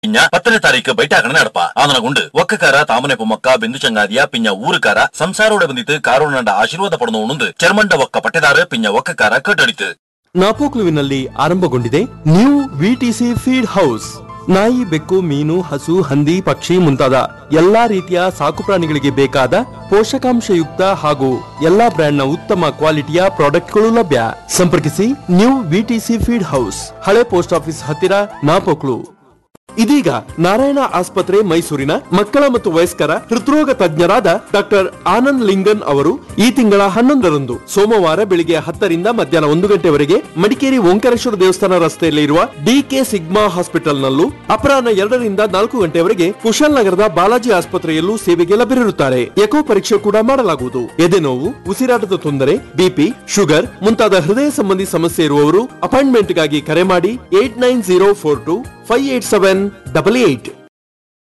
పిన్న పత్తనే తారీఖు బయట అక్కడ నడప ఆదనగుండు ఒక్కకార తామనే పొమ్మక్క బిందు చంగాదియ పిన్న ఊరుకార ಸಂಸಾರೋಡ ಬಂದಿತ್ತು ಕಾರೋಣಂಡ ಆಶೀರ್ವಾದ ಪಡೆದು ಚರ್ಮಂಡ ಒಕ್ಕ ಪಟ್ಟೆದಾರ ಪಿನ್ನ ಒಕ್ಕಕಾರ ಕಟ್ಟಡಿತು ನಾಪೋಕ್ಲುವಿನಲ್ಲಿ ಆರಂಭಗೊಂಡಿದೆ ನ್ಯೂ ವಿಟಿಸಿ ಫೀಡ್ ಹೌಸ್ ನಾಯಿ ಬೆಕ್ಕು ಮೀನು ಹಸು ಹಂದಿ ಪಕ್ಷಿ ಮುಂತಾದ ಎಲ್ಲಾ ರೀತಿಯ ಸಾಕು ಪ್ರಾಣಿಗಳಿಗೆ ಬೇಕಾದ ಪೋಷಕಾಂಶಯುಕ್ತ ಹಾಗೂ ಎಲ್ಲಾ ಬ್ರ್ಯಾಂಡ್ನ ಉತ್ತಮ ಕ್ವಾಲಿಟಿಯ ಪ್ರಾಡಕ್ಟ್ಗಳು ಲಭ್ಯ ಸಂಪರ್ಕಿಸಿ ನ್ಯೂ ವಿಟಿಸಿ ಫೀಡ್ ಹೌಸ್ ಹಳೆ ಪೋಸ್ಟ್ ಆಫೀಸ್ ಹತ್ತಿರ ನಾಪೋಕ್ಲು ಇದೀಗ ನಾರಾಯಣ ಆಸ್ಪತ್ರೆ ಮೈಸೂರಿನ ಮಕ್ಕಳ ಮತ್ತು ವಯಸ್ಕರ ಹೃದ್ರೋಗ ತಜ್ಞರಾದ ಡಾಕ್ಟರ್ ಆನಂದ್ ಲಿಂಗನ್ ಅವರು ಈ ತಿಂಗಳ ಹನ್ನೊಂದರಂದು ಸೋಮವಾರ ಬೆಳಿಗ್ಗೆ ಹತ್ತರಿಂದ ಮಧ್ಯಾಹ್ನ ಒಂದು ಗಂಟೆವರೆಗೆ ಮಡಿಕೇರಿ ಓಂಕಾರೇಶ್ವರ ದೇವಸ್ಥಾನ ರಸ್ತೆಯಲ್ಲಿ ಇರುವ ಡಿಕೆ ಸಿಗ್ಮಾ ಹಾಸ್ಪಿಟಲ್ನಲ್ಲೂ ಅಪರಾಹ್ನ ಎರಡರಿಂದ ನಾಲ್ಕು ಗಂಟೆವರೆಗೆ ಕುಶಾಲನಗರದ ಬಾಲಾಜಿ ಆಸ್ಪತ್ರೆಯಲ್ಲೂ ಸೇವೆಗೆ ಲಭ್ಯರಿರುತ್ತಾರೆ ಎಕೋ ಪರೀಕ್ಷೆ ಕೂಡ ಮಾಡಲಾಗುವುದು ಎದೆನೋವು ಉಸಿರಾಟದ ತೊಂದರೆ ಬಿಪಿ ಶುಗರ್ ಮುಂತಾದ ಹೃದಯ ಸಂಬಂಧಿ ಸಮಸ್ಯೆ ಇರುವವರು ಅಪಾಯಿಂಟ್ಮೆಂಟ್ಗಾಗಿ ಕರೆ ಮಾಡಿ eight nine zero four two five eight seven double eight